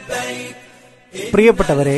പ്രിയപ്പെട്ടവരെ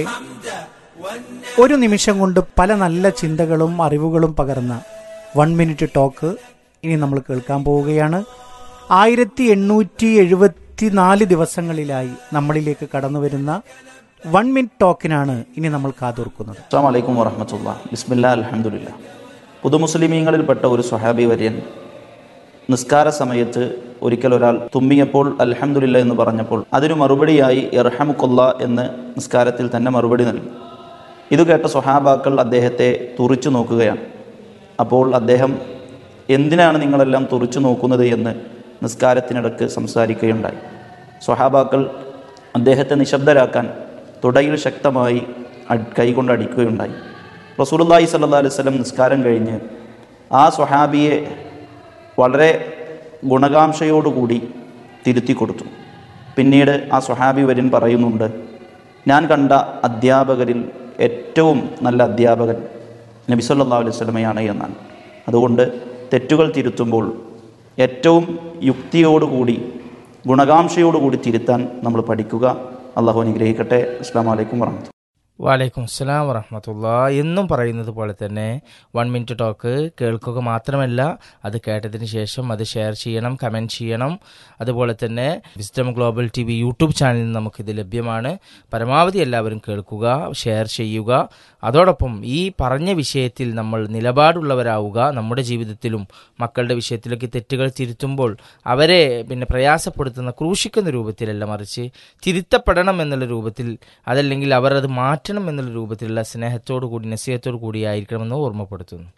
ഒരു നിമിഷം കൊണ്ട് പല നല്ല ചിന്തകളും അറിവുകളും പകർന്ന വൺ മിനിറ്റ് ടോക്ക് ഇനി നമ്മൾ കേൾക്കാൻ പോവുകയാണ് ആയിരത്തി എണ്ണൂറ്റി എഴുപത്തിനാല് ദിവസങ്ങളിലായി നമ്മളിലേക്ക് കടന്നു വരുന്ന വൺ മിനിറ്റ് ടോക്കിനാണ് ഇനി നമ്മൾ കാതോർക്കുന്നത് അസ്സാം വലൈക്കും വറഹമത്തുള്ള ബിസ്മില്ല അലഹമുല്ല പുതുമുസ്ലിമീങ്ങളിൽപ്പെട്ട ഒരു സ്വഹാബി വര്യൻ നിസ്കാര സമയത്ത് ഒരിക്കൽ ഒരാൾ തുമ്മിയപ്പോൾ അൽഹംദുലില്ല എന്ന് പറഞ്ഞപ്പോൾ അതിനു മറുപടിയായി ഇർഹമുക്കൊല്ല എന്ന് നിസ്കാരത്തിൽ തന്നെ മറുപടി നൽകി ഇത് കേട്ട സ്വഹാബാക്കൾ അദ്ദേഹത്തെ തുറിച്ചു നോക്കുകയാണ് അപ്പോൾ അദ്ദേഹം എന്തിനാണ് നിങ്ങളെല്ലാം തുറിച്ചു നോക്കുന്നത് എന്ന് നിസ്കാരത്തിനിടക്ക് സംസാരിക്കുകയുണ്ടായി സ്വഹാബാക്കൾ അദ്ദേഹത്തെ നിശബ്ദരാക്കാൻ തുടയിൽ ശക്തമായി അട്- കൈകൊണ്ട് അടിക്കുകയുണ്ടായി റസൂലുള്ളാഹി സ്വല്ലല്ലാഹു അലൈഹി വസല്ലം നിസ്കാരം കഴിഞ്ഞ് ആ സ്വഹാബിയെ വളരെ ഗുണകാംക്ഷയോടുകൂടി തിരുത്തി കൊടുത്തു പിന്നീട് ആ സ്വഹാബി വര്യൻ പറയുന്നുണ്ട് ഞാൻ കണ്ട അധ്യാപകരിൽ ഏറ്റവും നല്ല അധ്യാപകൻ നബി സല്ലല്ലാഹു അലൈഹി വസല്ലമയാണ് എന്നാണ് അതുകൊണ്ട് തെറ്റുകൾ തിരുത്തുമ്പോൾ ഏറ്റവും യുക്തിയോടുകൂടി ഗുണകാംക്ഷയോടുകൂടി തിരുത്താൻ നമ്മൾ പഠിക്കുക അള്ളാഹു അനുഗ്രഹിക്കട്ടെ അസ്സാം വലൈക്കും വർഹമത്തുള്ള വാലൈക്കും അസ്സലാം വറഹമത്തുള്ള എന്നും പറയുന്നത് പോലെ തന്നെ വൺ മിനിറ്റ് ടോക്ക് കേൾക്കുക മാത്രമല്ല അത് കേട്ടതിന് ശേഷം അത് ഷെയർ ചെയ്യണം കമൻറ്റ് ചെയ്യണം അതുപോലെ തന്നെ wisdom global T V YouTube ചാനലിൽ നമുക്കിത് ലഭ്യമാണ് പരമാവധി എല്ലാവരും കേൾക്കുക ഷെയർ ചെയ്യുക അതോടൊപ്പം ഈ പറഞ്ഞ വിഷയത്തിൽ നമ്മൾ നിലപാടുള്ളവരാവുക നമ്മുടെ ജീവിതത്തിലും മക്കളുടെ വിഷയത്തിലൊക്കെ തെറ്റുകൾ തിരുത്തുമ്പോൾ അവരെ പിന്നെ പ്രയാസപ്പെടുത്തുന്ന ക്രൂശിക്കുന്ന രൂപത്തിലല്ല മറിച്ച് തിരുത്തപ്പെടണം എന്നുള്ള രൂപത്തിൽ അതല്ലെങ്കിൽ അവർ അത് മാറ്റണം എന്നുള്ള രൂപത്തിലുള്ള സ്നേഹത്തോടു കൂടി നസീഹത്തോടു കൂടി ആയിരിക്കണമെന്ന് ഓർമ്മപ്പെടുത്തുന്നു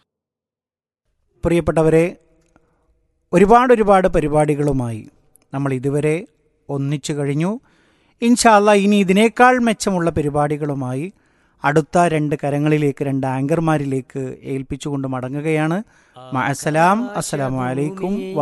പ്രിയപ്പെട്ടവരെ ഒരുപാട് ഒരുപാട് പരിപാടികളുമായി നമ്മൾ ഇതുവരെ ഒന്നിച്ചു കഴിഞ്ഞു ഇൻഷാല്ല ഇനി ഇതിനേക്കാൾ മെച്ചമുള്ള പരിപാടികളുമായി അടുത്ത രണ്ട് കരങ്ങളിലേക്ക് രണ്ട് ആങ്കർമാരിലേക്ക് ഏൽപ്പിച്ചുകൊണ്ട് മടങ്ങുകയാണ് മഅസലാം അസ്സലാമു അലൈക്കും